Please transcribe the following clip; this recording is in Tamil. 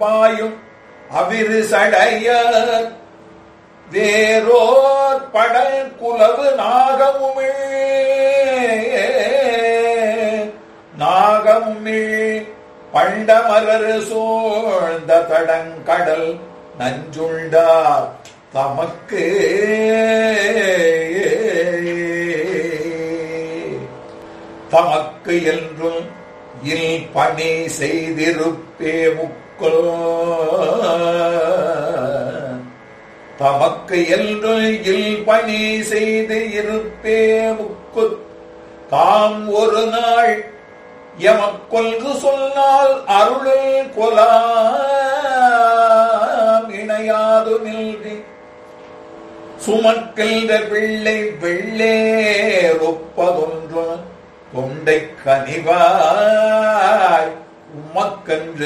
பாயும் அவிரு சடைய வேரோர் படல் குலவு நாகமுமிழ் நாகமுமிழ் பண்டமரரு சூழ்ந்த தடங்கடல் நஞ்சுண்டார் தமக்கு தமக்கு என்றும் இல் பணி செய்திருப்பே முக்கோ தமக்கு என்று இல் பணி செய்து இருப்பே முக்கு தாம் ஒரு நாள் எமக்கொன்று சொன்னால் அருளில் கொலாம் இணையாது நில்வி சுமக்கின்ற பிள்ளை வெள்ளேரொப்பதொன்று தொண்டை கனிவாய் உமக்கன்று